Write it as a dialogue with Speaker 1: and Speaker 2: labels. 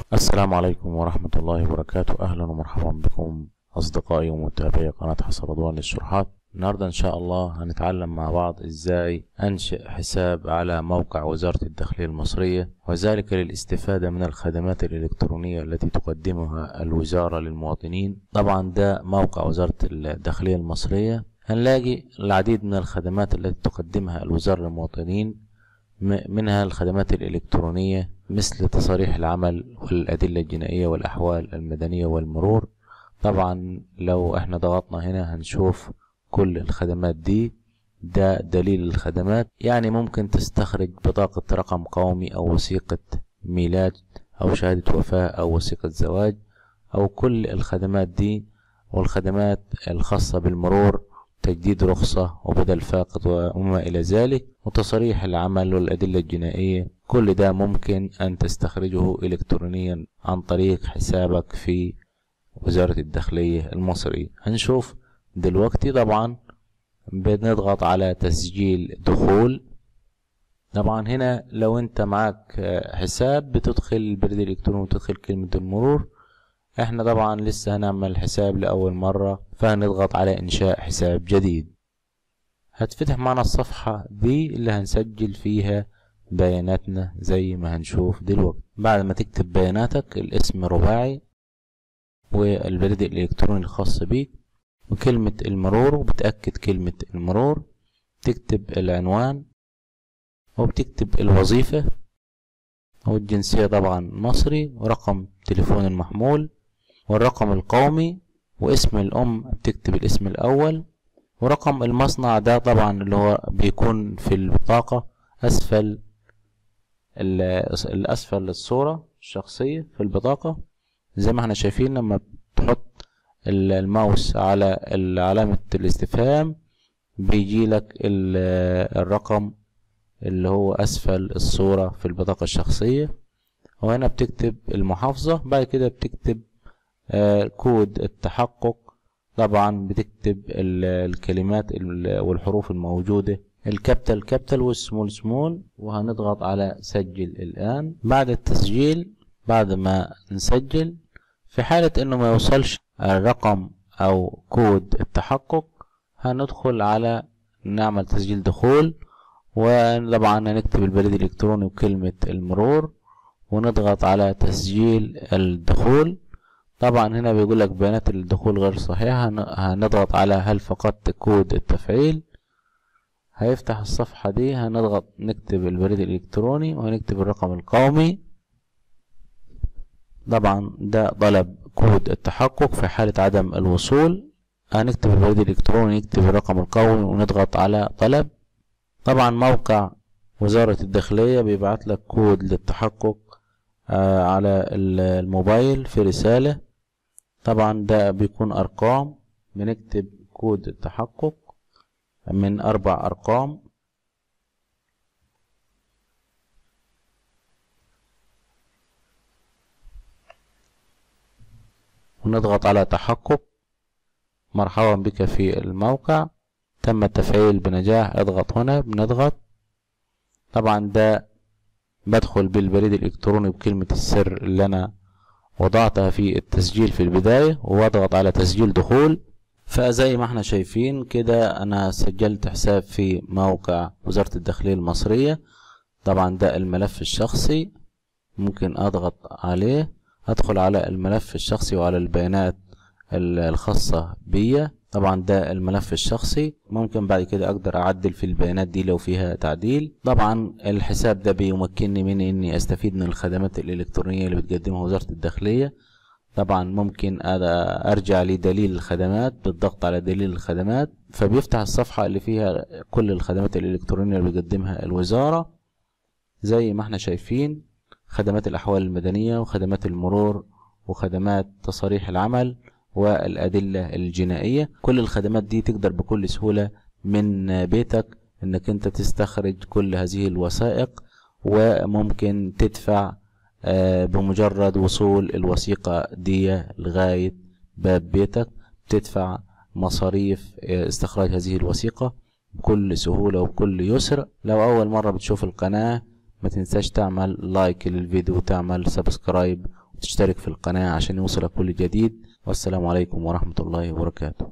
Speaker 1: السلام عليكم ورحمة الله وبركاته أهلا ومرحبا بكم أصدقائي ومتابعي قناة حسن رضوان للشروحات النهاردة إن شاء الله هنتعلم مع بعض إزاي أنشئ حساب على موقع وزارة الداخلية المصرية وذلك للاستفادة من الخدمات الإلكترونية التي تقدمها الوزارة للمواطنين طبعا ده موقع وزارة الداخلية المصرية هنلاقي العديد من الخدمات التي تقدمها الوزارة للمواطنين منها الخدمات الإلكترونية مثل تصاريح العمل والأدلة الجنائية والأحوال المدنية والمرور طبعا لو احنا ضغطنا هنا هنشوف كل الخدمات دي ده دليل الخدمات يعني ممكن تستخرج بطاقة رقم قومي أو وثيقة ميلاد أو شهادة وفاة أو وثيقة زواج أو كل الخدمات دي والخدمات الخاصة بالمرور تجديد رخصة وبدل فاقد وما إلى ذلك وتصريح العمل والأدلة الجنائية كل ده ممكن أن تستخرجه إلكترونيا عن طريق حسابك في وزارة الداخلية المصرية هنشوف دلوقتي طبعا بنضغط على تسجيل دخول طبعا هنا لو انت معاك حساب بتدخل البريد الالكتروني وتدخل كلمة المرور احنا طبعا لسه هنعمل حساب لأول مرة فهنضغط على إنشاء حساب جديد هتفتح معنا الصفحة دي اللي هنسجل فيها بياناتنا زي ما هنشوف دلوقتي بعد ما تكتب بياناتك الاسم رباعي والبريد الإلكتروني الخاص بيك وكلمة المرور وبتأكد كلمة المرور تكتب العنوان وبتكتب الوظيفة والجنسية طبعا مصري ورقم تليفون المحمول والرقم القومي واسم الأم بتكتب الاسم الأول ورقم المصنع ده طبعا اللي هو بيكون في البطاقة أسفل الأسفل للصورة الشخصية في البطاقة زي ما احنا شايفين لما تحط الماوس على علامة الاستفهام بيجي لك الرقم اللي هو أسفل الصورة في البطاقة الشخصية وهنا بتكتب المحافظة بعد كده بتكتب كود التحقق طبعا بتكتب الكلمات والحروف الموجودة الكابيتال كابيتال والسمول سمول وهنضغط على سجل الآن بعد التسجيل بعد ما نسجل في حالة انه ما يوصلش الرقم او كود التحقق هندخل على نعمل تسجيل دخول وطبعا هنكتب البريد الالكتروني وكلمة المرور ونضغط على تسجيل الدخول طبعا هنا بيقول لك بيانات الدخول غير صحيحة هنضغط على هل فقدت كود التفعيل هيفتح الصفحة دي هنضغط نكتب البريد الالكتروني وهنكتب الرقم القومي طبعا ده طلب كود التحقق في حالة عدم الوصول هنكتب البريد الالكتروني نكتب الرقم القومي ونضغط على طلب طبعا موقع وزارة الداخلية بيبعت لك كود للتحقق آه على الموبايل في رسالة طبعا ده بيكون أرقام بنكتب كود التحقق من أربع أرقام ونضغط على تحقق مرحبا بك في الموقع تم التفعيل بنجاح اضغط هنا بنضغط طبعا ده بدخل بالبريد الالكتروني بكلمة السر اللي انا وضعتها في التسجيل في البداية واضغط على تسجيل دخول فزي ما احنا شايفين كده انا سجلت حساب في موقع وزارة الداخلية المصرية طبعا ده الملف الشخصي ممكن اضغط عليه ادخل على الملف الشخصي وعلى البيانات الخاصة بيا طبعا ده الملف الشخصي ممكن بعد كده اقدر اعدل في البيانات دي لو فيها تعديل طبعا الحساب ده بيمكنني من اني استفيد من الخدمات الالكترونية اللي بتقدمها وزارة الداخلية طبعا ممكن ارجع لدليل الخدمات بالضغط على دليل الخدمات فبيفتح الصفحة اللي فيها كل الخدمات الالكترونية اللي بتقدمها الوزارة زي ما احنا شايفين خدمات الاحوال المدنية وخدمات المرور وخدمات تصاريح العمل والأدلة الجنائية كل الخدمات دي تقدر بكل سهولة من بيتك انك انت تستخرج كل هذه الوثائق وممكن تدفع بمجرد وصول الوثيقة دي لغاية باب بيتك تدفع مصاريف استخراج هذه الوثيقة بكل سهولة وبكل يسر لو أول مرة بتشوف القناة ما تنساش تعمل لايك للفيديو وتعمل سبسكرايب وتشترك في القناة عشان يوصلك كل جديد والسلام عليكم ورحمة الله وبركاته